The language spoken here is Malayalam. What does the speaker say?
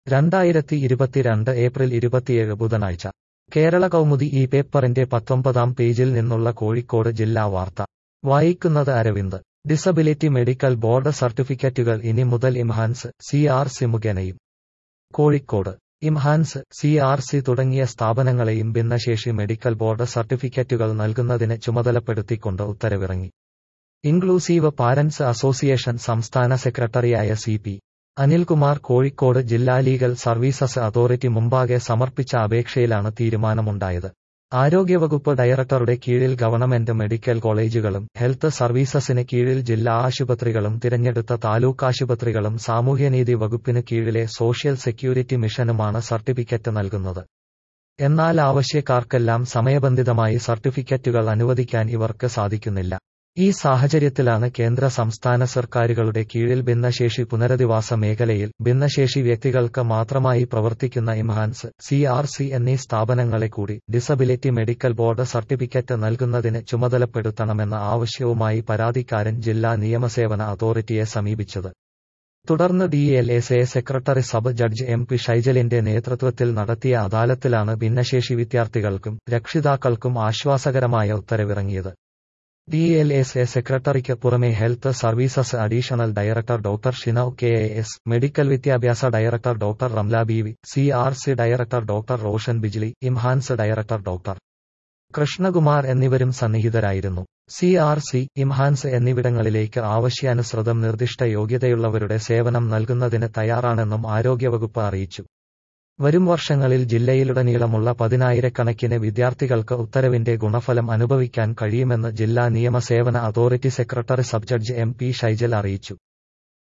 രണ്ടായിരത്തി ഇരുപത്തിരണ്ട് ഏപ്രിൽ ഇരുപത്തിയേഴ് ബുധനാഴ്ച കേരള കൗമുദി ഈ പേപ്പറിന്റെ പത്തൊമ്പതാം പേജിൽ നിന്നുള്ള കോഴിക്കോട് ജില്ലാ വാർത്ത വായിക്കുന്നത് അരവിന്ദ് ഡിസബിലിറ്റി മെഡിക്കൽ ബോർഡ് സർട്ടിഫിക്കറ്റുകൾ ഇനി മുതൽ ഇംഹാൻസ് സി ആർ സി മുഖേനയും Kozhikode IMHANS C R C തുടങ്ങിയ സ്ഥാപനങ്ങളെയും ഭിന്നശേഷി മെഡിക്കൽ ബോർഡ് സർട്ടിഫിക്കറ്റുകൾ നൽകുന്നതിന് ചുമതലപ്പെടുത്തിക്കൊണ്ട് ഉത്തരവിറങ്ങി ഇൻക്ലൂസീവ് പാരന്റ്സ് അസോസിയേഷൻ സംസ്ഥാന സെക്രട്ടറിയായ സി പി അനിൽകുമാർ കോഴിക്കോട് ജില്ലാ ലീഗൽ സർവീസസ് അതോറിറ്റി മുമ്പാകെ സമർപ്പിച്ച അപേക്ഷയിലാണ് തീരുമാനമുണ്ടായത് ആരോഗ്യവകുപ്പ് ഡയറക്ടറുടെ കീഴിൽ ഗവൺമെന്റ് മെഡിക്കൽ കോളേജുകളും ഹെൽത്ത് സർവീസസിന് കീഴിൽ ജില്ലാ ആശുപത്രികളും തിരഞ്ഞെടുത്ത താലൂക്ക് ആശുപത്രികളും സാമൂഹ്യനീതി വകുപ്പിന് കീഴിലെ സോഷ്യൽ സെക്യൂരിറ്റി മിഷനുമാണ് സർട്ടിഫിക്കറ്റ് നൽകുന്നത് എന്നാൽ ആവശ്യക്കാർക്കെല്ലാം സമയബന്ധിതമായി സർട്ടിഫിക്കറ്റുകൾ അനുവദിക്കാൻ ഇവർക്ക് സാധിക്കുന്നില്ല ഈ സാഹചര്യത്തിലാണ് കേന്ദ്ര സംസ്ഥാന സർക്കാരുകളുടെ കീഴിൽ ഭിന്നശേഷി പുനരധിവാസ മേഖലയിൽ ഭിന്നശേഷി വ്യക്തികൾക്ക് മാത്രമായി പ്രവർത്തിക്കുന്ന ഇംഹാൻസ് സി ആർ സി എന്നീ സ്ഥാപനങ്ങളെ കൂടി ഡിസബിലിറ്റി മെഡിക്കൽ ബോർഡ് സർട്ടിഫിക്കറ്റ് നൽകുന്നതിന് ചുമതലപ്പെടുത്തണമെന്ന ആവശ്യവുമായി പരാതിക്കാരൻ ജില്ലാ നിയമസേവന അതോറിറ്റിയെ സമീപിച്ചത് തുടർന്ന് D L S A secretary sub judge M P ഷൈജലിന്റെ നേതൃത്വത്തിൽ നടത്തിയ അദാലത്തിലാണ് ഭിന്നശേഷി വിദ്യാർത്ഥികൾക്കും രക്ഷിതാക്കൾക്കും ആശ്വാസകരമായ ഉത്തരവിറങ്ങിയത് ഡി എൽ എസ് എ സെക്രട്ടറിക്ക് പുറമെ health services additional director doctor Shinu K A S medical വിദ്യാഭ്യാസ director doctor Ramla Beevi C R C director doctor Roshan Bijli IMHANS director doctor Krishnakumar എന്നിവരും സന്നിഹിതരായിരുന്നു സി ആർ സി ഇംഹാൻസ് എന്നിവിടങ്ങളിലേക്ക് ആവശ്യാനുസൃതം നിർദ്ദിഷ്ട യോഗ്യതയുള്ളവരുടെ സേവനം നൽകുന്നതിന് തയ്യാറാണെന്നും ആരോഗ്യവകുപ്പ് അറിയിച്ചു വരും വർഷങ്ങളിൽ ജില്ലയിലുടനീളമുള്ള പതിനായിരക്കണക്കിന് വിദ്യാർത്ഥികൾക്ക് ഉത്തരവിന്റെ ഗുണഫലം അനുഭവിക്കാൻ കഴിയുമെന്ന് ജില്ലാ നിയമസേവന authority secretary sub judge M P Shaijal അറിയിച്ചു